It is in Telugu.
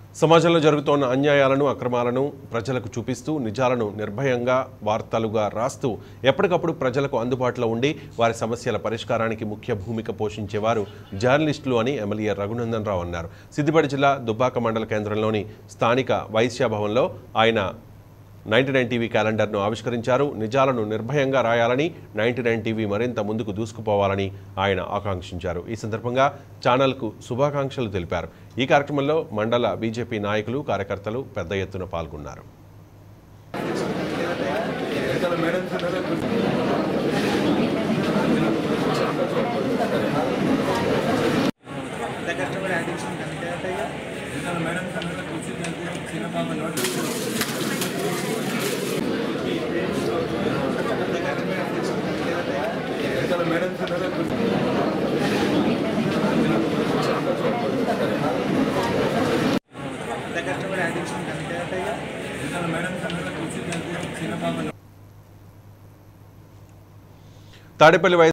సమాజంలో జరుగుతోన్న అన్యాయాలను అక్రమాలను ప్రజలకు చూపిస్తూ నిజాలను నిర్భయంగా వార్తలుగా రాస్తూ ఎప్పటికప్పుడు ప్రజలకు అందుబాటులో ఉండి వారి సమస్యల పరిష్కారానికి ముఖ్య భూమిక పోషించేవారు జర్నలిస్టులు అని ఎమ్మెల్యే రఘునందన్ రావు అన్నారు సిద్దిపేట జిల్లా దుబ్బాక మండల కేంద్రంలోని స్థానిక వైశ్య భవన్లో ఆయన నైన్టీ నైన్ టీవీ క్యాలెండర్ను ఆవిష్కరించారు నిజాలను నిర్భయంగా రాయాలని నైన్టీ నైన్ టీవీ మరింత ముందుకు దూసుకుపోవాలని ఆయన ఆకాంక్షించారు ఈ సందర్భంగా ఛానల్కు శుభాకాంక్షలు తెలిపారు ఈ కార్యక్రమంలో మండల బీజేపీ నాయకులు కార్యకర్తలు పెద్ద ఎత్తున పాల్గొన్నారు తాడేపల్లి వై